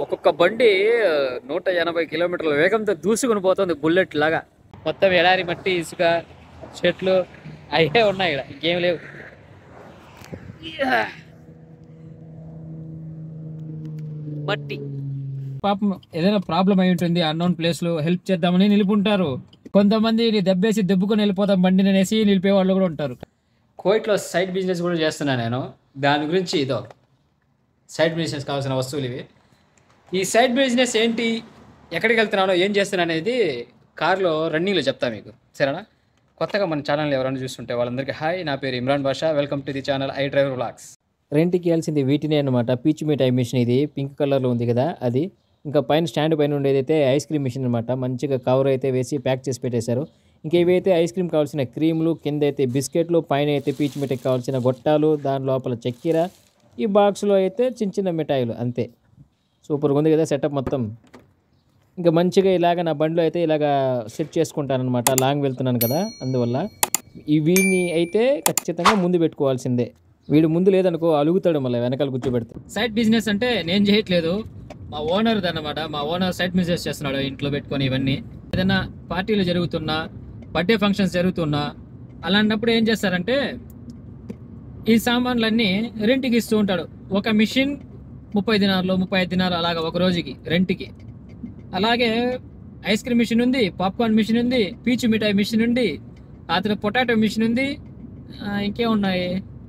ఒక్కొక్క బండి ఆ, నూట ఎనభై కిలోమీటర్ల వేగంతో దూసుకుని పోతుంది బుల్లెట్ లాగా మొత్తం ఎడారి మట్టి ఇసుక చెట్లు అవే ఉన్నాయి ఇక్కడ ఇంకేం లేవు యా. మట్టి పాపం ఏదైనా ప్రాబ్లం అయి ఉంటుంది అన్నోన్ ప్లేస్ లో హెల్ప్ చేద్దామని నిలుపుంటారు కొంతమంది నీ దెబ్బేసి దెబ్బకుని వెళ్ళిపోతాం బండిని అనేసి నిలిపే వాళ్ళు కూడా ఉంటారు కోయిట్లో సైడ్ బిజినెస్ కూడా చేస్తున్నా నేను దాని గురించి ఇదో సైడ్ బిజినెస్ కావాల్సిన వస్తువులు ఇవి ఈ సైడ్ బిజినెస్ ఏంటి ఎక్కడికి వెళ్తున్నానో ఏం చేస్తున్నా అనేది కార్లో రన్నింగ్లో చెప్తా మీకు సరేనా కొత్తగా మన ఛానల్ ఎవరైనా చూస్తుంటే వాళ్ళందరికీ హాయ్ నా పేరు Imran Basha welcome to the channel I driver vlogs రెంట్కి ఇవ్వాల్సింది వీటినే అనమాట పీచ్ మిఠాయి మిషన్ ఇది పింక్ కలర్లో ఉంది కదా అది ఇంకా పైన స్టాండ్ పైన ఉండేది అయితే ఐస్ క్రీమ్ మిషన్ అనమాట మంచిగా కవర్ అయితే వేసి ప్యాక్ చేసి పెట్టేశారు ఇంకా ఇవైతే ఐస్ క్రీమ్ కావాల్సిన క్రీములు కింద అయితే బిస్కెట్లు పైన అయితే పీచ్ మిఠాయి కావాల్సిన గొట్టాలు దాని లోపల చక్కెర ఈ బాక్స్లో అయితే చిన్న చిన్న మిఠాయిలు అంతే సూపర్గా ఉంది కదా సెటప్ మొత్తం ఇంకా మంచిగా ఇలాగ నా బండిలో అయితే ఇలాగ సెట్ చేసుకుంటాను అనమాట లాంగ్ వెళ్తున్నాను కదా అందువల్ల ఈ వీడిని అయితే ఖచ్చితంగా ముందు పెట్టుకోవాల్సిందే వీడు ముందు లేదనుకో అలుగుతాడు మళ్ళీ వెనకాల కూర్చోబెడితే సైడ్ బిజినెస్ అంటే నేను చేయట్లేదు మా ఓనర్ అనమాట మా ఓనర్ సైడ్ బిజినెస్ చేస్తున్నాడు ఇంట్లో పెట్టుకొని ఇవన్నీ ఏదైనా పార్టీలు జరుగుతున్నా బర్త్డే ఫంక్షన్స్ జరుగుతున్నా అలాంటప్పుడు ఏం చేస్తారంటే ఈ సామాన్లన్నీ రెంట్కి ఇస్తూ ఉంటాడు ఒక మిషన్ ముప్పై దినాలు ముప్పై ఐదు దినాలు అలాగా ఒక రోజుకి రెంట్కి అలాగే ఐస్ క్రీమ్ మిషన్ ఉంది పాప్కార్న్ మిషన్ ఉంది పీచు మిఠాయి మిషన్ ఉంది ఆ తర్వాత పొటాటో మిషన్ ఉంది ఆ, ఇంకేమున్నాయి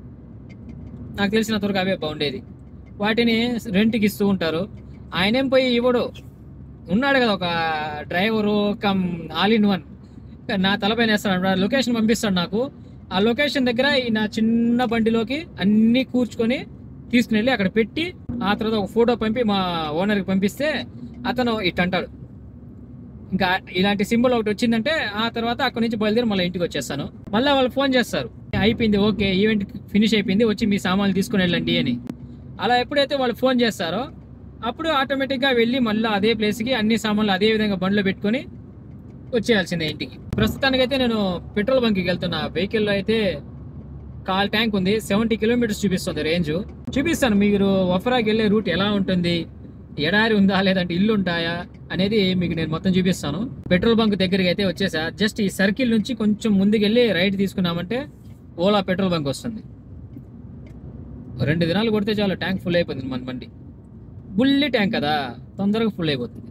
నాకు తెలిసినంత వరకు అవే బాగుండేది వాటిని రెంట్కి ఇస్తూ ఉంటారు ఆయనేం పోయి ఇవ్వడు ఉన్నాడు కదా ఒక driver cum all in one నా తలపైన వేస్తాడు లొకేషన్ పంపిస్తాడు నాకు ఆ లొకేషన్ దగ్గర ఈ నా చిన్న బండిలోకి అన్ని కూర్చుకొని తీసుకుని వెళ్ళి అక్కడ పెట్టి ఆ తర్వాత ఒక ఫోటో పంపి మా ఓనర్కి పంపిస్తే అతను ఇట్ అంటాడు ఇంకా ఇలాంటి సింబల్ ఒకటి వచ్చిందంటే ఆ తర్వాత అక్కడ నుంచి బయలుదేరి మళ్ళీ ఇంటికి వచ్చేస్తాను మళ్ళీ వాళ్ళు ఫోన్ చేస్తారు అయిపోయింది ఓకే ఈవెంట్ ఫినిష్ అయిపోయింది వచ్చి మీ సామాన్లు తీసుకుని వెళ్ళండి అని అలా ఎప్పుడైతే వాళ్ళు ఫోన్ చేస్తారో అప్పుడు ఆటోమేటిక్గా వెళ్ళి మళ్ళీ అదే ప్లేస్కి అన్ని సామాన్లు అదే విధంగా బండ్లో పెట్టుకొని వచ్చేయాల్సిందే ఇంటికి ప్రస్తుతానికైతే నేను పెట్రోల్ బంక్కి వెళ్తున్నా వెహికల్లో అయితే కాల్ ట్యాంక్ ఉంది సెవెంటీ కిలోమీటర్స్ చూపిస్తుంది రేంజ్ చూపిస్తాను మీరు వఫరాకి వెళ్ళే రూట్ ఎలా ఉంటుంది ఎడారి ఉందా లేదంటే ఇల్లు ఉంటాయా అనేది మీకు నేను మొత్తం చూపిస్తాను పెట్రోల్ బంక్ దగ్గరికి అయితే వచ్చేసా జస్ట్ ఈ సర్కిల్ నుంచి కొంచెం ముందుకెళ్ళి రైట్ తీసుకున్నామంటే ఓలా పెట్రోల్ బంక్ వస్తుంది రెండు దినాలు కొడితే చాలు ట్యాంక్ ఫుల్ అయిపోతుంది మన బండి బుల్లి ట్యాంక్ కదా తొందరగా ఫుల్ అయిపోతుంది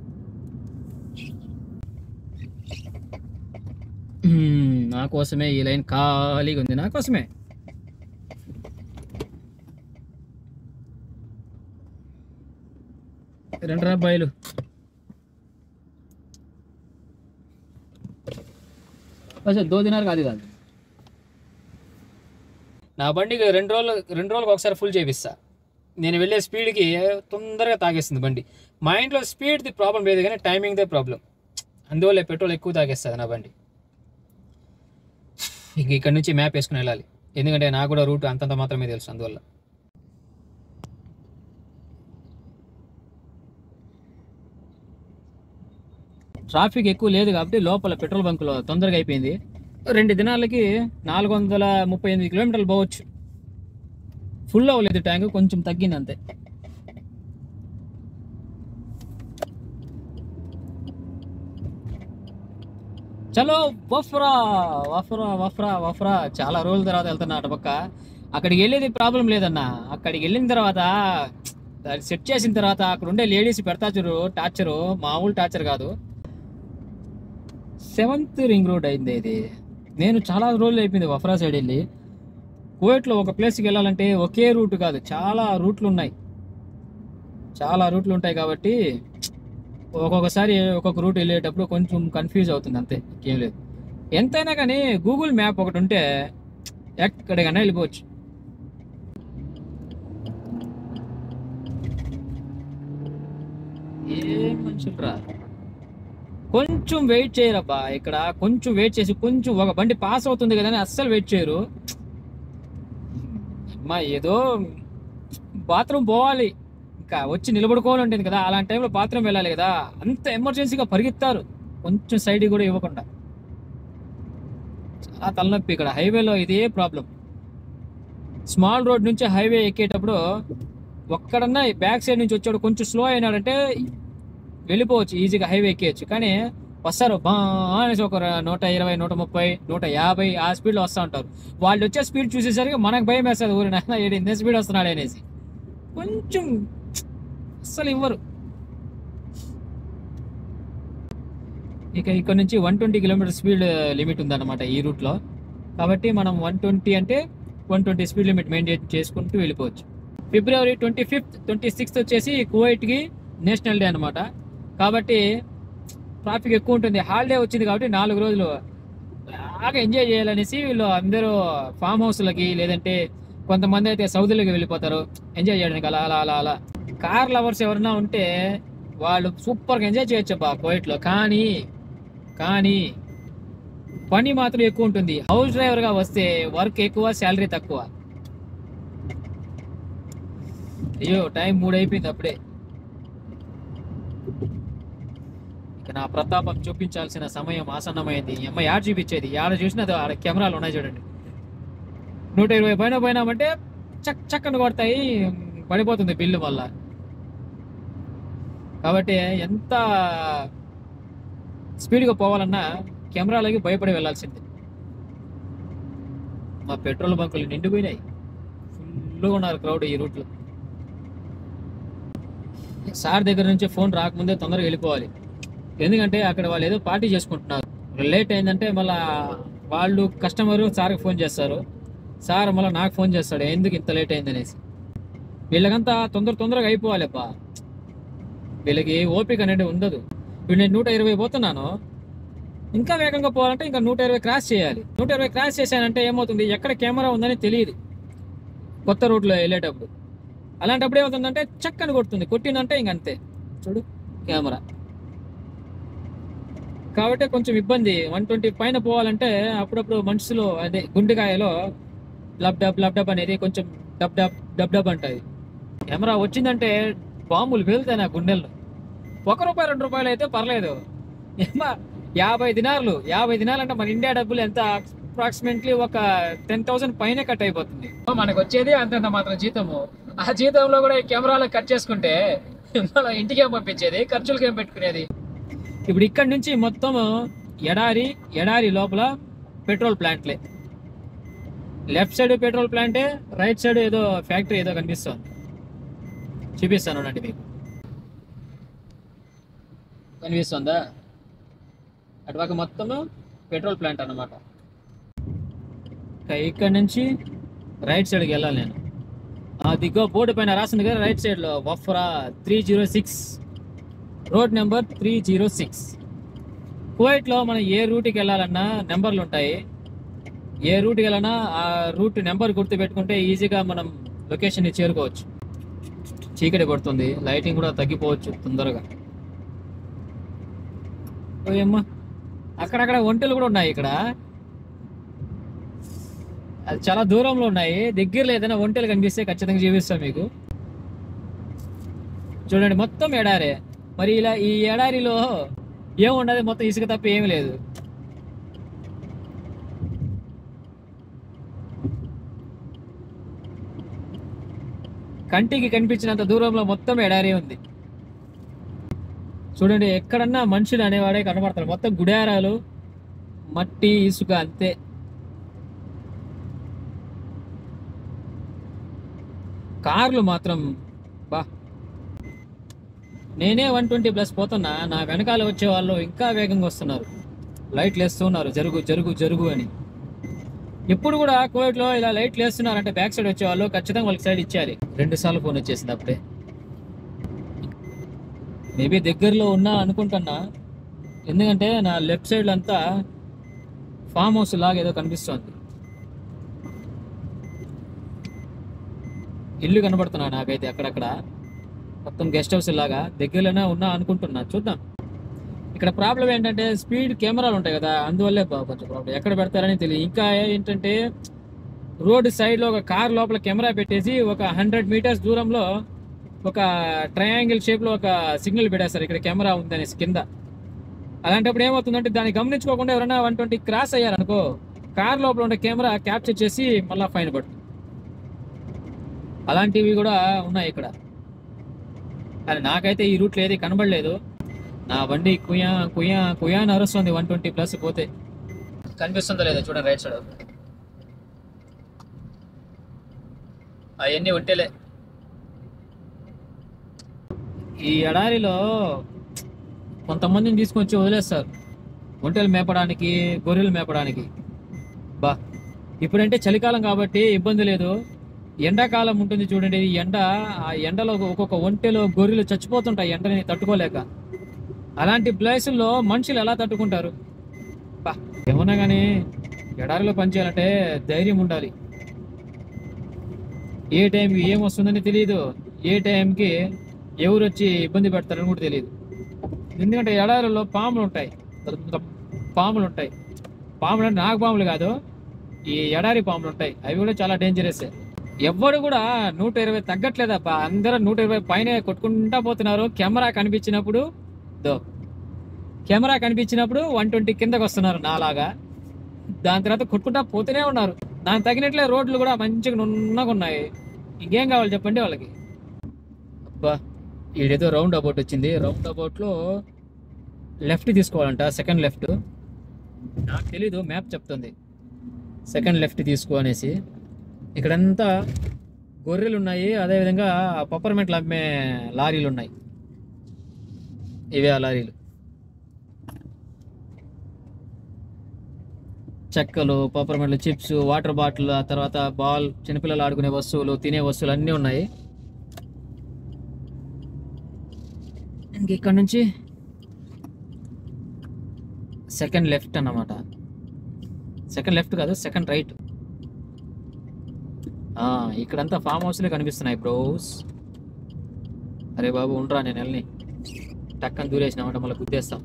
మ్మ్, నా కోసమే ఈ లైన్ ఖాళీగా ఉంది నా కోసమే రెండు రూపాయలు అసలు దో దినాలు కాదు కాదు నా బండికి రెండు రోజులు రెండు రోజులకు ఒకసారి ఫుల్ చేపిస్తా నేను వెళ్ళే స్పీడ్కి తొందరగా తాగేస్తుంది బండి మా ఇంట్లో స్పీడ్ది ప్రాబ్లం లేదు కానీ టైమింగ్దే ప్రాబ్లం అందువల్ల పెట్రోల్ ఎక్కువ తాగేస్తుంది నా బండి ఇంక ఇక్కడ నుంచి మ్యాప్ వేసుకుని వెళ్ళాలి ఎందుకంటే నాకు కూడా రూట్ అంతంత మాత్రమే తెలుసు అందువల్ల ట్రాఫిక్ ఎక్కువ లేదు కాబట్టి లోపల పెట్రోల్ బంకులో తొందరగా అయిపోయింది రెండు దినాలకి నాలుగు వందల ముప్పై ఎనిమిది కిలోమీటర్లు పోవచ్చు ఫుల్ అవ్వలేదు ట్యాంక్ కొంచెం తగ్గింది అంతే చలో వఫ్రా వఫ్రా వఫ్రా వఫ్రా చాలా రోజుల తర్వాత వెళ్తున్నా అటు పక్క అక్కడికి వెళ్ళేది ప్రాబ్లం లేదన్న అక్కడికి వెళ్ళిన తర్వాత దాన్ని సెట్ చేసిన తర్వాత అక్కడ ఉండే లేడీస్ పెడతా చూడు టార్చరు మామూలు టార్చర్ కాదు సెవెంత్ రింగ్ రోడ్ అయింది ఇది నేను చాలా రోజులు అయిపోయింది వఫ్రా సైడ్ వెళ్ళి కువైట్లో ఒక ప్లేస్కి వెళ్ళాలంటే ఒకే రూట్ కాదు చాలా రూట్లు ఉన్నాయి చాలా రూట్లు ఉంటాయి కాబట్టి ఒక్కొక్కసారి ఒక్కొక్క రూట్ వెళ్ళేటప్పుడు కొంచెం కన్ఫ్యూజ్ అవుతుంది అంతే ఇంకేం లేదు ఎంతైనా కానీ గూగుల్ మ్యాప్ ఒకటి ఉంటే ఎక్కడికైనా వెళ్ళిపోవచ్చు ఏం మనుషులరా కొంచెం వెయిట్ చేయరబ్బా ఇక్కడ కొంచెం వెయిట్ చేసి కొంచెం ఒక బండి పాస్ అవుతుంది కదా అని అస్సలు వెయిట్ చేయరు అమ్మా ఏదో బాత్రూమ్ పోవాలి ఇంకా వచ్చి నిలబడుకోవాలి ఉంటుంది కదా అలాంటి టైంలో బాత్రూమ్ వెళ్ళాలి కదా అంత ఎమర్జెన్సీగా పరిగెత్తారు కొంచెం సైడ్ కూడా ఇవ్వకుండా చాలా తలనొప్పి ఇక్కడ హైవేలో ఇదే ప్రాబ్లం స్మాల్ రోడ్ నుంచి హైవే ఎక్కేటప్పుడు ఒక్కడన్నా బ్యాక్ సైడ్ నుంచి వచ్చాడు కొంచెం స్లో అయినాడంటే వెళ్ళిపోవచ్చు ఈజీగా హైవే ఎక్కేయచ్చు కానీ వస్తారు బా అనేసి ఒక ర- నూట ఇరవై నూట ముప్పై నూట యాభై ఆ స్పీడ్లో వస్తూ ఉంటారు వాళ్ళు వచ్చే స్పీడ్ చూసేసరికి మనకు భయం వేస్తుంది ఊరి నాయన ఈడు ఇంత స్పీడ్ వస్తున్నాడు అనేసి కొంచెం అస్సలు ఇవ్వరు ఇక ఇక్కడ నుంచి one twenty kilometer speed limit ఉందన్నమాట ఈ రూట్లో కాబట్టి మనం వన్ ట్వంటీ అంటే one twenty speed limit maintain చేసుకుంటూ వెళ్ళిపోవచ్చు February twenty fifth twenty sixth వచ్చేసి కువైట్కి నేషనల్ డే అనమాట కాబట్టి ట్రాఫిక్ ఎక్కువ ఉంటుంది హాలిడే వచ్చింది కాబట్టి నాలుగు రోజులు బాగా ఎంజాయ్ చేయాలనేసి వీళ్ళు అందరూ ఫామ్ హౌస్లకి లేదంటే కొంతమంది అయితే సౌదీలోకి వెళ్ళిపోతారు ఎంజాయ్ చేయడానికి అలా అలా అలా అలా కార్ లవర్స్ ఎవరైనా ఉంటే వాళ్ళు సూపర్గా ఎంజాయ్ చేయొచ్చు అబ్బా కోయిట్లో కానీ కానీ పని మాత్రం ఎక్కువ ఉంటుంది హౌస్ డ్రైవర్గా వస్తే వర్క్ ఎక్కువ శాలరీ తక్కువ అయ్యో టైం మూడు అయిపోయింది అప్పుడే ఇక నా ప్రతాపం చూపించాల్సిన సమయం ఆసన్నమైంది ఈ అమ్మ యాడ్ చూపించేది యాడ చూసినా అది ఆడ కెమెరాలు ఉన్నాయి చూడండి నూట ఇరవై పైన పోయినామంటే చక్ చక్కని కొడతాయి పడిపోతుంది బిల్లు వల్ల కాబట్టి ఎంత స్పీడ్గా పోవాలన్నా కెమెరాలకి భయపడి వెళ్ళాల్సిందే మా పెట్రోల్ బంకులు నిండిపోయినాయి ఫుల్గా ఉన్నారు క్రౌడ్ ఈ రూట్లో సార్ దగ్గర నుంచి ఫోన్ రాకముందే తొందరగా వెళ్ళిపోవాలి ఎందుకంటే అక్కడ వాళ్ళు ఏదో పార్టీ చేసుకుంటున్నారు లేట్ అయిందంటే మళ్ళా వాళ్ళు కస్టమర్ సార్కి ఫోన్ చేస్తారు సార్ మళ్ళీ నాకు ఫోన్ చేస్తాడు ఎందుకు ఇంత లేట్ అయింది అనేసి వీళ్ళకంతా తొందర తొందరగా అయిపోవాలి అబ్బా వీళ్ళకి ఓపిక అనేది ఉండదు ఇప్పుడు నేను నూట ఇరవై పోతున్నాను ఇంకా వేగంగా పోవాలంటే ఇంకా నూట ఇరవై క్రాస్ చేయాలి నూట ఇరవై క్రాస్ చేశానంటే ఏమవుతుంది ఎక్కడ కెమెరా ఉందని తెలియదు కొత్త రూట్లో వెళ్ళేటప్పుడు అలాంటప్పుడు ఏమవుతుందంటే చక్కని కొడుతుంది కొట్టిందంటే ఇంక అంతే చూడు కెమెరా కాబట్టి కొంచెం ఇబ్బంది వన్ ట్వంటీ పైన పోవాలంటే అప్పుడప్పుడు మనుషులు అదే గుండెకాయలో లబ్ డబ్ లబ్ డబ్ అనేది కొంచెం డబ్ డబ్ డబ్ డబ్ అంటుంది కెమెరా వచ్చిందంటే బాంబులు పేలుతాయి నా గుండెల్లో ఒక రూపాయి రెండు రూపాయలు అయితే పర్లేదు ఏమా యాభై దినార్లు యాభై దినాలు అంటే మన ఇండియా డబ్బులు ఎంత అప్రాక్సిమేట్లీ ఒక టెన్ థౌసండ్ పైన కట్ అయిపోతుంది మనకు వచ్చేది అంతంత మాత్రం జీతము ఆ జీతంలో కూడా ఈ కెమెరాలు కట్ చేసుకుంటే మన ఇంటికి ఏం పంపించేది ఖర్చులకి ఏం పెట్టుకునేది ఇప్పుడు ఇక్కడ నుంచి మొత్తం ఎడారి ఎడారి లోపల పెట్రోల్ ప్లాంట్లే లెఫ్ట్ సైడ్ పెట్రోల్ ప్లాంటే రైట్ సైడ్ ఏదో ఫ్యాక్టరీ ఏదో కనిపిస్తుంది చూపిస్తాను అన్నట్టు మీకు కనిపిస్తుందా అటుపక్క మొత్తం పెట్రోల్ ప్లాంట్ అన్నమాట ఇక ఇక్కడ నుంచి రైట్ సైడ్కి వెళ్ళాలి నేను ఆ దిగ్గో బోర్డు పైన రాసింది కదా రైట్ సైడ్లో Wafra three zero six road number three zero six కువైట్లో మనం ఏ రూట్కి వెళ్ళాలన్నా నెంబర్లు ఉంటాయి ఏ రూట్కి వెళ్ళాలన్నా ఆ రూట్ నెంబర్ గుర్తు పెట్టుకుంటే ఈజీగా మనం లొకేషన్ని చేరుకోవచ్చు చీకటి పడుతుంది లైటింగ్ కూడా తగ్గిపోవచ్చు తొందరగా ఓయమ్మ అక్కడక్కడ ఒంటెలు కూడా ఉన్నాయి ఇక్కడ అది చాలా దూరంలో ఉన్నాయి దగ్గరలో ఏదైనా ఒంటెలు కనిపిస్తే ఖచ్చితంగా చూపిస్తాం మీకు చూడండి మొత్తం ఎడారే మరి ఇలా ఈ ఎడారిలో ఏముండదు మొత్తం ఇసుక తప్ప ఏమీ లేదు కంటికి కనిపించినంత దూరంలో మొత్తం ఎడారి ఉంది చూడండి ఎక్కడన్నా మనుషులు అనేవాడే కనబడతారు మొత్తం గుడారాలు మట్టి ఇసుక అంతే కార్లు మాత్రం బా నేనే వన్ ట్వంటీ ప్లస్ పోతున్నా నా వెనకాల వచ్చే వాళ్ళు ఇంకా వేగంగా వస్తున్నారు లైట్లు వేస్తున్నారు జరుగు జరుగు జరుగు అని ఎప్పుడు కూడా కోవిడ్లో ఇలా లైట్లు వేస్తున్నారంటే బ్యాక్ సైడ్ వచ్చే వాళ్ళు ఖచ్చితంగా వాళ్ళకి సైడ్ ఇచ్చేయాలి రెండు సార్లు ఫోన్ వచ్చేసింది అప్పుడే మేబీ దగ్గరలో ఉన్నా అనుకుంటున్నా ఎందుకంటే నా లెఫ్ట్ సైడ్ అంతా ఫామ్ హౌస్ లాగా ఏదో కనిపిస్తోంది ఇల్లు కనబడుతున్నా నాకైతే అక్కడక్కడ మొత్తం గెస్ట్ హౌస్ లాగా దగ్గరలోనే ఉన్నా అనుకుంటున్నా చూద్దాం ఇక్కడ ప్రాబ్లం ఏంటంటే స్పీడ్ కెమెరాలు ఉంటాయి కదా అందువల్లే బా- కొంచెం ప్రాబ్లం ఎక్కడ పెడతారని తెలియదు ఇంకా ఏంటంటే రోడ్ సైడ్లో ఒక కార్ లోపల కెమెరా పెట్టేసి ఒక హండ్రెడ్ మీటర్స్ దూరంలో ఒక ట్రయాంగిల్ షేప్లో ఒక సిగ్నల్ పెట్టేస్తారు ఇక్కడ కెమెరా ఉందనేసి కింద అలాంటప్పుడు ఏమవుతుందంటే దాన్ని గమనించుకోకుండా ఎవరైనా వన్ ట్వంటీ క్రాస్ అయ్యారనుకో కార్ లోపల ఉండే కెమెరా క్యాప్చర్ చేసి మళ్ళీ ఫైన్ పడుతుంది అలాంటివి కూడా ఉన్నాయి ఇక్కడ కానీ నాకైతే ఈ రూట్లో ఏది కనబడలేదు నా బండి కుయా కుయా కుయా అని అరుస్తుంది వన్ ట్వంటీ ప్లస్ పోతే కనిపిస్తుందో లేదో చూడండి రైట్ సైడ్ అవన్నీ ఒట్టేలే ఈ ఎడారిలో కొంతమందిని తీసుకొచ్చి వదిలేస్తారు ఒంటెలు మేపడానికి గొర్రెలు మేపడానికి బా ఇప్పుడంటే చలికాలం కాబట్టి ఇబ్బంది లేదు ఎండాకాలం ఉంటుంది చూడండి ఈ ఎండ ఆ ఎండలో ఒక్కొక్క ఒంటెలో గొర్రెలు చచ్చిపోతుంటాయి ఎండని తట్టుకోలేక అలాంటి ప్లేసుల్లో మనుషులు ఎలా తట్టుకుంటారు బా ఏమన్నా కానీ ఎడారిలో పనిచేయాలంటే ధైర్యం ఉండాలి ఏ టైంకి ఏం వస్తుందని తెలియదు ఏ టైంకి ఎవరు వచ్చి ఇబ్బంది పెడతారని కూడా తెలియదు ఎందుకంటే ఎడారిలో పాములు ఉంటాయి పెద్ద పాములు ఉంటాయి పాములు అంటే నాగ పాములు కాదు ఈ ఎడారి పాములు ఉంటాయి అవి కూడా చాలా డేంజరస్ ఎవ్వడు కూడా నూట ఇరవై తగ్గట్లేదప్ప అందరూ నూట ఇరవై పైన కొట్టుకుంటా పోతున్నారు కెమెరా కనిపించినప్పుడు దో కెమెరా కనిపించినప్పుడు వన్ ట్వంటీ కిందకు వస్తున్నారు నాలాగా దాని తర్వాత కొట్టుకుంటా పోతూనే ఉన్నారు దానికి తగినట్లే రోడ్లు కూడా మంచిగా నున్నగా ఉన్నాయి ఇంకేం కావాలి చెప్పండి వాళ్ళకి అబ్బా ఈడేదో రౌండ్ అబౌట్ వచ్చింది రౌండ్ అబౌట్లో లెఫ్ట్ తీసుకోవాలంట సెకండ్ లెఫ్ట్ నాకు తెలీదు మ్యాప్ చెప్తుంది సెకండ్ లెఫ్ట్ తీసుకో అనేసి ఇక్కడంతా గొర్రెలు ఉన్నాయి అదేవిధంగా పప్పర్మెంట్లు అమ్మే లారీలు ఉన్నాయి ఇవే ఆ లారీలు చెక్కలు పప్పర్మెంట్లు చిప్స్ వాటర్ బాటిల్ ఆ తర్వాత బాల్ చిన్నపిల్లలు ఆడుకునే వస్తువులు తినే వస్తువులు అన్నీ ఉన్నాయి ఇంక ఇక్కడ నుంచి సెకండ్ లెఫ్ట్ అన్నమాట సెకండ్ లెఫ్ట్ కాదు సెకండ్ రైట్ ఇక్కడంతా ఫామ్ హౌస్లే కనిపిస్తున్నాయి బ్రోస్ అరే బాబు ఉండరా నేను వెళ్ళని టక్కని దూరేసినామంటే మళ్ళీ గుద్దేస్తాం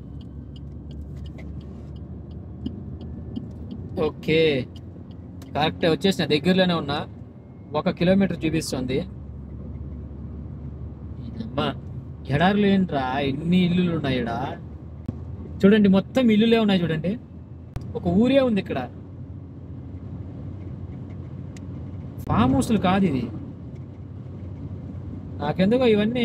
ఓకే కరెక్ట్ వచ్చేసిన దగ్గరలోనే ఉన్నా ఒక కిలోమీటర్ చూపిస్తుంది అమ్మా ఎడారులు ఏంట్రా ఎన్ని ఇల్లులు ఉన్నాయి ఇక్కడ చూడండి మొత్తం ఇల్లులే ఉన్నాయి చూడండి ఒక ఊరే ఉంది ఇక్కడ ఫామ్ హౌస్లు కాదు ఇది నాకెందుకో ఇవన్నీ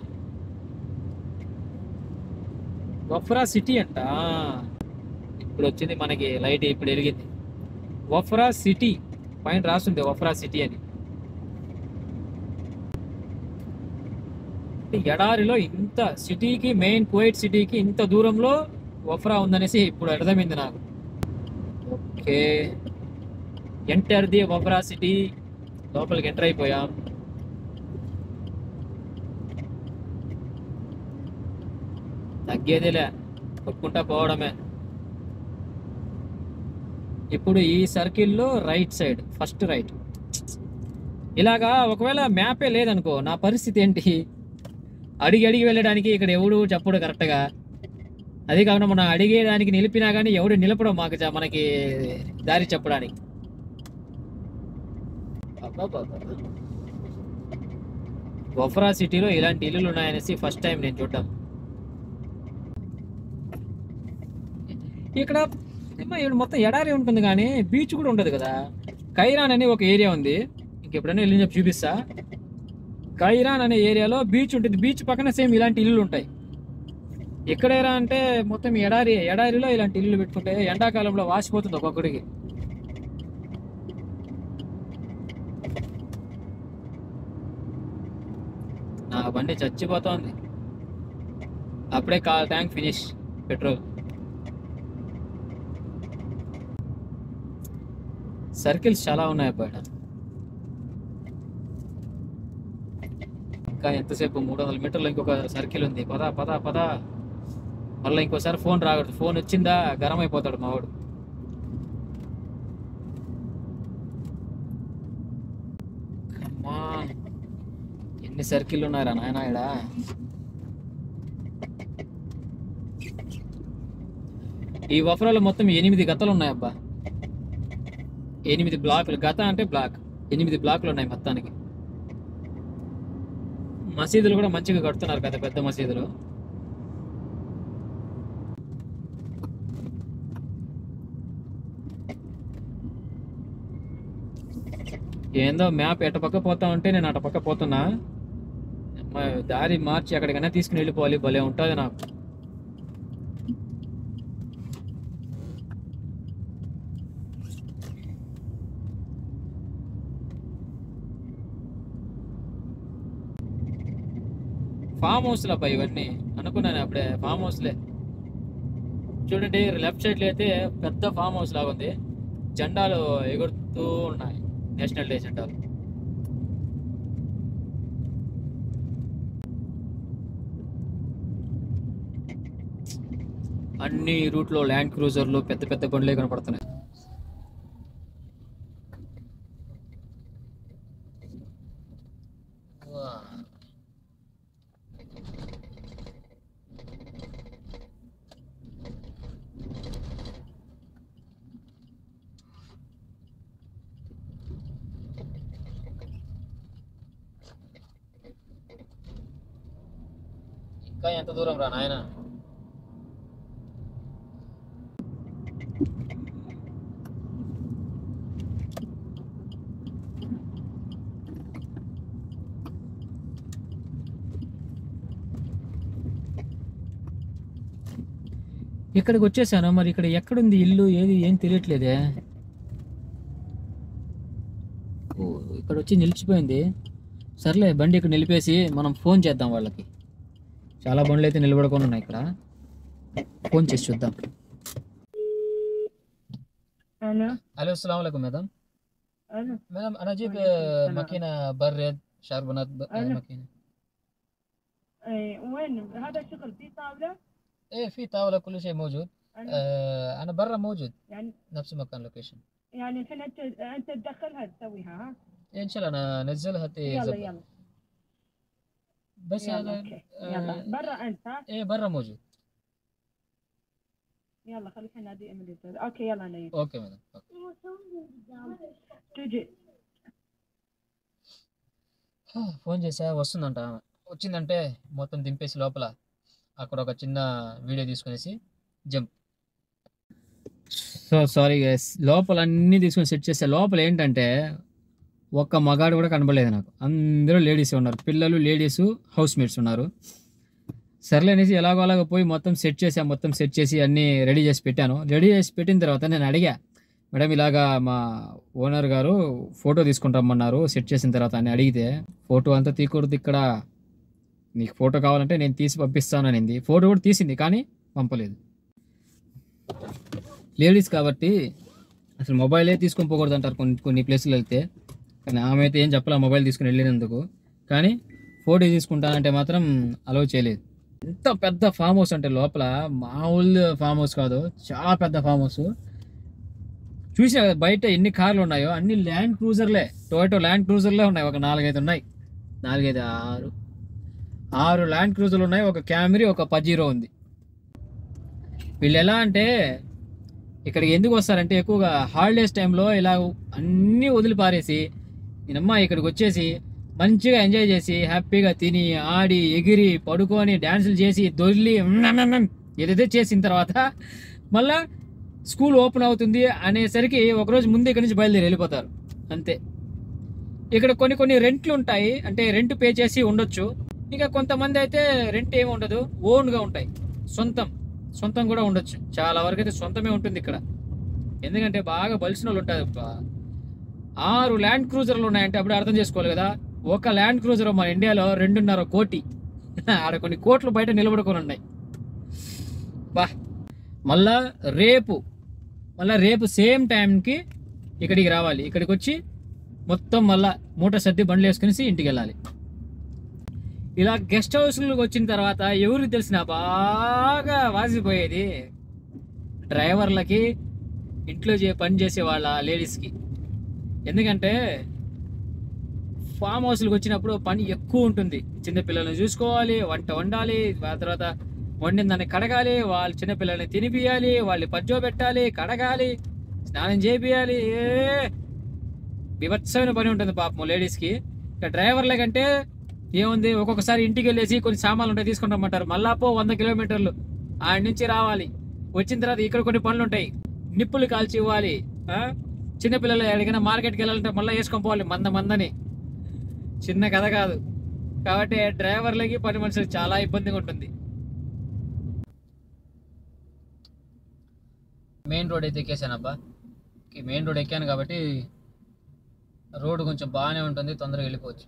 వఫ్రా సిటీ అంట ఇప్పుడు వచ్చింది మనకి లైట్ ఇప్పుడు వెలిగింది వఫ్రా సిటీ పైన రాస్తుంది వఫ్రా సిటీ అని అంటే ఎడారిలో ఇంత సిటీకి మెయిన్ కువైట్ సిటీకి ఇంత దూరంలో వఫ్రా ఉందనేసి ఇప్పుడు అర్థమైంది నాకు okay enter the Wafra city లోపలికి ఎంటర్ అయిపోయాం తగ్గేదేలే కొట్టుకుంటా పోవడమే ఇప్పుడు ఈ సర్కిల్లో రైట్ సైడ్ ఫస్ట్ రైట్ ఇలాగా ఒకవేళ మ్యాపే లేదనుకో నా పరిస్థితి ఏంటి అడిగి అడిగి వెళ్ళడానికి ఇక్కడ ఎవడు చెప్పడు కరెక్ట్గా అది కాకుండా మనం అడిగేదానికి నిలిపినా కానీ ఎవడు నిలపడం మాకు చ- మనకి దారి చెప్పడానికి అబ్బబ్బబ్బ. వఫ్రా సిటీలో ఇలాంటి ఇల్లులు ఉన్నాయనేసి ఫస్ట్ టైం నేను చూడటం ఇక్కడ ఏమో ఇక్కడ మొత్తం ఎడారి ఉంటుంది కానీ బీచ్ కూడా ఉండదు కదా కైరాన్ అని ఒక ఏరియా ఉంది ఇంకెప్పుడైనా వెళ్ళి చెప్పి చూపిస్తా కైరాన్ అనే ఏరియాలో బీచ్ ఉంటుంది బీచ్ పక్కన సేమ్ ఇలాంటి ఇల్లులు ఉంటాయి ఎక్కడేరా అంటే మొత్తం ఎడారి ఎడారిలో ఇలాంటి ఇల్లు పెట్టుకుంటే ఎండాకాలంలో వాసిపోతుంది ఒక్కొక్కడికి నా బండి చచ్చిపోతోంది అప్పుడే కా ట్యాంక్ ఫినిష్ పెట్రోల్ సర్కిల్స్ చాలా ఉన్నాయి అబ్బాయి ఇంకా ఎంతసేపు మూడు వందల మీటర్లు ఇంకొక సర్కిల్ ఉంది పద పద పద మళ్ళీ ఇంకోసారి ఫోన్ రాకూడదు ఫోన్ వచ్చిందా గరం అయిపోతాడు మావాడు Come on. ఎన్ని సర్కిల్ ఉన్నారా నాయన ఇక్కడ ఈ వఫరాలో మొత్తం ఎనిమిది గతలు ఉన్నాయి అబ్బా ఎనిమిది బ్లాకులు గత అంటే బ్లాక్ ఎనిమిది బ్లాకులు ఉన్నాయి మొత్తానికి మసీదులు కూడా మంచిగా కడుతున్నారు పెద్ద పెద్ద మసీదులు ఏందో మ్యాప్ ఎట పక్క పోతా ఉంటే నేను అటు పక్క పోతున్నా అమ్మ, దారి మార్చి ఎక్కడికైనా తీసుకుని వెళ్ళిపోవాలి భలే ఉంటుంది నాకు ఫామ్ హౌస్లు అబ్బాయి ఇవన్నీ అనుకున్నాను అప్పుడే ఫామ్ హౌస్లే చూడండి లెఫ్ట్ సైడ్ లో అయితే పెద్ద ఫామ్ హౌస్ లాగా ఉంది జెండాలు ఎగురుతూ ఉన్నాయి నేషనల్ డే జెండాలు అన్ని రూట్లో ల్యాండ్ క్రూజర్లు పెద్ద పెద్ద బండ్లే కనపడుతున్నాయి ఇంకా ఎంత దూరం రా నాయన ఇక్కడికి వచ్చేసాను మరి ఇక్కడ ఎక్కడుంది ఇల్లు ఏది ఏం తెలియట్లేదే ఓ, ఇక్కడ వచ్చి నిలిచిపోయింది సర్లే బండి ఇక్కడ నిలిపేసి మనం ఫోన్ చేద్దాం వాళ్ళకి చాలా బండ్లు అయితే నిలబడుకొని ఉన్నాయి ఇక్కడ ఫోన్ చేసి చూద్దాం أنا الو السلام عليكم مدام أنا مدام انا اجيب وعليكم آه، السلام. ماكينه برد شربونات ب... آه، ألو. ماكينه أي وين هذا الشغل في طاولة ايه في طاوله كل شيء موجود أنا آه انا برا موجود يعني نفس مكان لوكيشن يعني الحين أنت أنت تدخلها تسويها ها ان شاء الله انا انزلها يلا تزبط. يلا بس يلا هذا أوكي يلا آه برا أنت ها ايه برا موجود يلا خلي الحين نادي إيميلي أوكي يلا نيم اوكي مدام أوكي. تجي హా, ఫోన్ చేసా వస్తుందంట ఆమె. వచ్చిందంటే మొత్తం దింపేసి లోపల అక్కడ ఒక చిన్న వీడియో తీసుకునేసి జంప్ సో సారీ గైస్ లోపల అన్నీ తీసుకొని సెట్ చేస్తే లోపల ఏంటంటే ఒక్క మగాడు కూడా కనబడలేదు నాకు అందరూ లేడీస్ ఉన్నారు పిల్లలు లేడీస్ హౌస్ మేట్స్ ఉన్నారు సర్లే అనేసి ఎలాగో అలాగ పోయి మొత్తం సెట్ చేసా మొత్తం సెట్ చేసి అన్నీ రెడీ చేసి పెట్టాను రెడీ చేసి పెట్టిన తర్వాత నేను అడిగా మేడం ఇలాగా మా ఓనర్ గారు ఫోటో తీసుకుని రమ్మన్నారు సెట్ చేసిన తర్వాత అని అడిగితే ఫోటో అంతా తీకూడదు ఇక్కడ నీకు ఫోటో కావాలంటే నేను తీసి పంపిస్తాను అనింది ఫోటో కూడా తీసింది కానీ పంపలేదు లేడీస్ కాబట్టి అసలు మొబైలే తీసుకొని పోకూడదు అంటారు కొన్ని కొన్ని ప్లేసులు వెళ్తే కానీ ఆమె అయితే ఏం చెప్పలే మొబైల్ తీసుకుని వెళ్ళినందుకు కానీ ఫోటో తీసుకుంటానంటే మాత్రం అలౌ చేయలేదు ఎంత పెద్ద ఫామ్ హౌస్ అంటే లోపల మామూలు ఫామ్ హౌస్ కాదు చాలా పెద్ద ఫామ్ హౌస్ చూసా కదా బయట ఎన్ని కార్లు ఉన్నాయో అన్ని ల్యాండ్ క్రూజర్లే టొయోటో ల్యాండ్ క్రూజర్లే ఉన్నాయి ఒక నాలుగైదు ఉన్నాయి నాలుగైదు ఆరు ఆరు ల్యాండ్ క్రూజర్లు ఉన్నాయి ఒక క్యామరీ ఒక పజీరో ఉంది వీళ్ళు ఎలా అంటే ఇక్కడికి ఎందుకు వస్తారంటే ఎక్కువగా హాలిడేస్ టైంలో ఇలా అన్నీ వదిలి పారేసి నేనమ్మ ఇక్కడికి వచ్చేసి మంచిగా ఎంజాయ్ చేసి హ్యాపీగా తిని ఆడి ఎగిరి పడుకొని డ్యాన్సులు చేసి దొర్లి మ్మ్ ఏదైతే చేసిన తర్వాత మళ్ళా స్కూల్ ఓపెన్ అవుతుంది అనేసరికి ఒకరోజు ముందు ఇక్కడ నుంచి బయలుదేరి వెళ్ళిపోతారు అంతే ఇక్కడ కొన్ని కొన్ని రెంట్లు ఉంటాయి అంటే రెంట్ పే చేసి ఉండొచ్చు ఇంకా కొంతమంది అయితే రెంట్ ఏమి ఉండదు ఓన్గా ఉంటాయి సొంతం సొంతం కూడా ఉండొచ్చు చాలా వరకు అయితే సొంతమే ఉంటుంది ఇక్కడ ఎందుకంటే బాగా బలిసిన వాళ్ళు ఉంటారు అబ్బా. ఆరు ల్యాండ్ క్రూజర్లు ఉన్నాయంటే అప్పుడు అర్థం చేసుకోవాలి కదా ఒక ల్యాండ్ క్రూజర్ మన ఇండియాలో రెండున్నర కోటి ఆడ కొన్ని కోట్లు బయట నిలబడుకొని ఉన్నాయి బా మళ్ళా రేపు మళ్ళా రేపు సేమ్ టైంకి ఇక్కడికి రావాలి ఇక్కడికి వచ్చి మొత్తం మళ్ళా మూట సర్ది బండ్లు వేసుకునేసి ఇంటికి వెళ్ళాలి ఇలా గెస్ట్ హౌస్లకు వచ్చిన తర్వాత ఎవరికి తెలిసిన బాగా వాసిపోయేది డ్రైవర్లకి ఇంట్లో చే పని చేసే వాళ్ళ లేడీస్కి ఎందుకంటే ఫామ్ హౌస్లకు వచ్చినప్పుడు పని ఎక్కువ ఉంటుంది చిన్న పిల్లల్ని చూసుకోవాలి వంట వండాలి ఆ తర్వాత వండిన దాన్ని కడగాలి వాళ్ళ చిన్న పిల్లల్ని తినిపియాలి వాళ్ళని పజ్జో పెట్టాలి కడగాలి స్నానం చేపియాలి ఏ వివత్సమైన పని ఉంటుంది పాపం లేడీస్కి ఇక డ్రైవర్ల కంటే ఏముంది ఒక్కొక్కసారి ఇంటికి వెళ్ళేసి కొన్ని సామాన్లు ఉంటాయి తీసుకుని రమ్మంటారు మళ్ళా పో వంద కిలోమీటర్లు ఆడి నుంచి రావాలి వచ్చిన తర్వాత ఇక్కడ కొన్ని పనులు ఉంటాయి నిప్పులు కాల్చి ఇవ్వాలి ఆ? చిన్నపిల్లలు ఎక్కడికైనా మార్కెట్కి వెళ్ళాలంటే మళ్ళీ వేసుకొని పోవాలి మంద మందని చిన్న కథ కాదు కాబట్టి డ్రైవర్లకి పని మనుషులకి చాలా ఇబ్బందిగా ఉంటుంది మెయిన్ రోడ్ అయితే ఎక్కేసానబ్బా ఈ మెయిన్ రోడ్ ఎక్కాను కాబట్టి రోడ్ కొంచెం బాగానే ఉంటుంది తొందరగా వెళ్ళిపోవచ్చు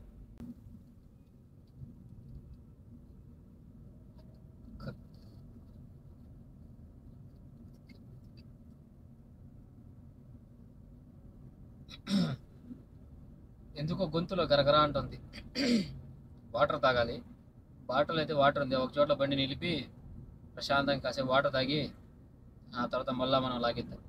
ఎందుకో గొంతులో గరగరా అంటుంది వాటర్ తాగాలి బాటిల్ అయితే వాటర్ ఉంది ఒక చోట్ల బండి నిలిపి ప్రశాంతంగా కాసేపు వాటర్ తాగి ఆ తర్వాత మళ్ళా మనం లాగిద్దాం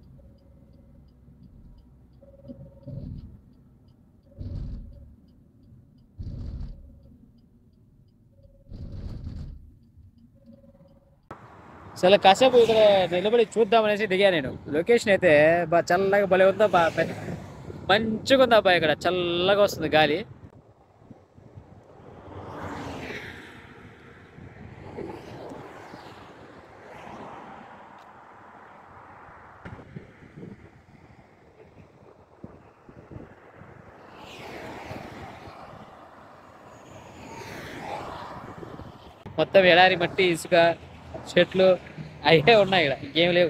చాలా కాసేపు ఇక్కడ నిలబడి చూద్దామనేసి దిగా నేను లొకేషన్ అయితే బా చల్లగా భలే ఉందా బా పెద్ద- మంచిగా ఉందా అబ్బాయి ఇక్కడ చల్లగా వస్తుంది గాలి మొత్తం ఎడారి మట్టి ఇసుక చెట్లు అవే ఉన్నాయి ఇక్కడ ఇంకేం లేవు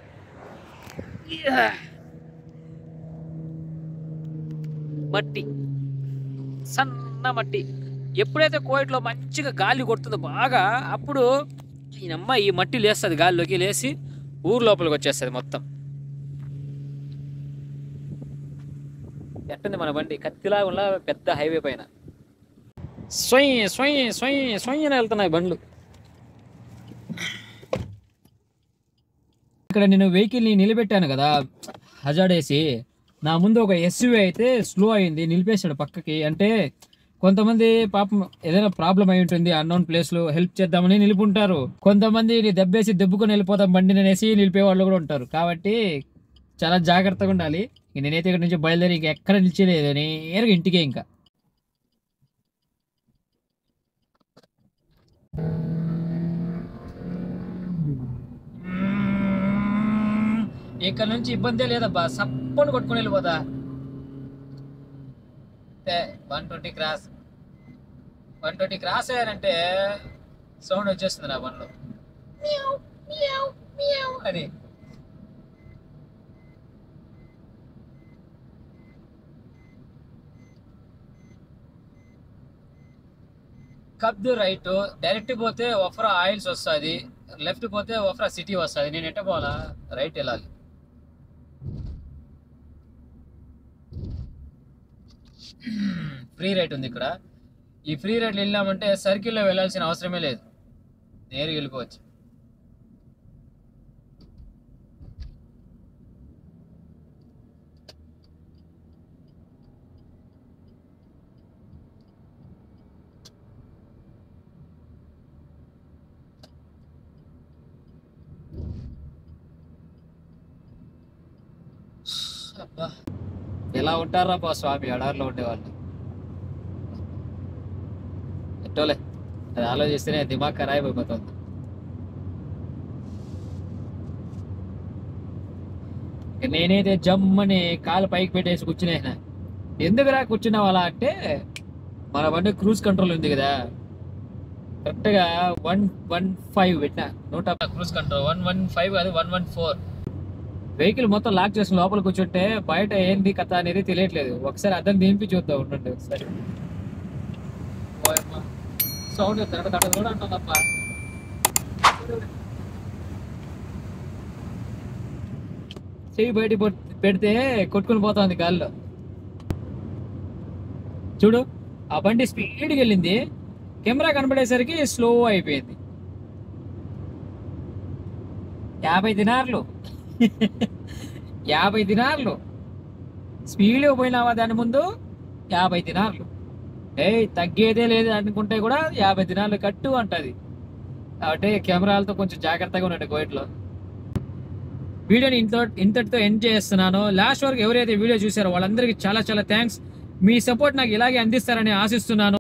మట్టి సన్న మట్టి ఎప్పుడైతే కోయిట్లో మంచిగా గాలి కొడుతుందో బాగా అప్పుడు ఈయనమ్మ ఈ మట్టి లేస్తుంది గాలిలోకి లేచి ఊరు లోపలికి వచ్చేస్తుంది మొత్తం ఎట్టుంది మన బండి కత్తిలా ఉన్న పెద్ద హైవే పైన స్వయ్ స్వయ్ స్వయ్ స్వయ్ అని వెళ్తున్నాయి బండ్లు ఇక్కడ నేను వెహికల్ని నిలబెట్టాను కదా హజార్డ్ వేసి నా ముందు ఒక ఎస్యూవీ అయితే స్లో అయింది నిలిపేశాడు పక్కకి అంటే కొంతమంది పాపం ఏదైనా ప్రాబ్లం అయి ఉంటుంది అన్నోన్ ప్లేస్ లో హెల్ప్ చేద్దామని నిలుపుంటారు కొంతమంది దెబ్బేసి దెబ్బకొని వెళ్ళిపోతాం బండిని అనేసి నిలిపే వాళ్ళు కూడా ఉంటారు కాబట్టి చాలా జాగ్రత్తగా ఉండాలి ఇంక నేనైతే ఇక్కడ నుంచి బయలుదేరి ఇంకా ఎక్కడ నిలిచేలేదు నేరుగా ఇంటికే ఇంకా ఇక్కడ నుంచి ఇబ్బందే లేదబ్బా సప్పని కొట్టుకొని వెళ్ళిపోతా one twenty cross one twenty cross అయ్యానంటే సౌండ్ వచ్చేస్తుంది నా బండ్లో మియావ్, మియావ్, మియావ్ అని కబ్దు రైట్ డైరెక్ట్ పోతే ఒఫ్రా ఆయిల్స్ వస్తుంది లెఫ్ట్ పోతే ఒఫ్రా సిటీ వస్తుంది నేను ఎట్ట పోవాలా రైట్ వెళ్ళాలి ఫ్రీ రైట్ ఉంది ఇక్కడ ఈ ఫ్రీ రైట్ వెళ్ళామంటే సర్కిల్లో వెళ్ళాల్సిన అవసరమే లేదు నేరుగా వెళ్ళిపోవచ్చు అబ్బా ఎలా ఉంటారా బా స్వామి ఎడారిలో ఉండేవాళ్ళు ఎట్టోలే అది ఆలోచిస్తేనే దిమాగ్ ఖరాబ్ అయిపోతుంది ఇక నేనైతే జమ్మని కాలు పైకి పెట్టేసి కూర్చునేసిన ఎందుకురా కూర్చున్నావు అలా అంటే మన బండి క్రూజ్ కంట్రోల్ ఉంది కదా కరెక్ట్గా వన్ వన్ ఫైవ్ పెట్టిన నూట cruise control one one five కాదు వన్ వన్ ఫోర్ వెహికల్ మొత్తం లాక్ చేసిన లోపల కూర్చుంటే బయట ఏంది కథ అనేది తెలియట్లేదు ఒకసారి అద్దం దింపి చూద్దాం ఉండండి ఒకసారి సౌండ్ తడ తడ కూడా అంటుందప్ప చెయ్యి బయట పెడితే కొట్టుకుని పోతుంది గాల్లో చూడు ఆ బండి స్పీడ్కి వెళ్ళింది కెమెరా కనబడేసరికి స్లో అయిపోయింది యాభై దినార్లు యాభై దినార్లు స్పీడ్గా పోయినావా దాని ముందు యాభై దినార్లు ఏయ్ తగ్గేదే లేదు అనుకుంటే కూడా యాభై దినాలు కట్టు అంటది కాబట్టి కెమెరాలతో కొంచెం జాగ్రత్తగా ఉండండి కోయిట్లో వీడియోని ఇంత ఇంతటితో ఎండ్ చేస్తున్నాను లాస్ట్ వరకు ఎవరైతే వీడియో చూసారో వాళ్ళందరికీ చాలా చాలా థ్యాంక్స్ మీ సపోర్ట్ నాకు ఇలాగే అందిస్తారని ఆశిస్తున్నాను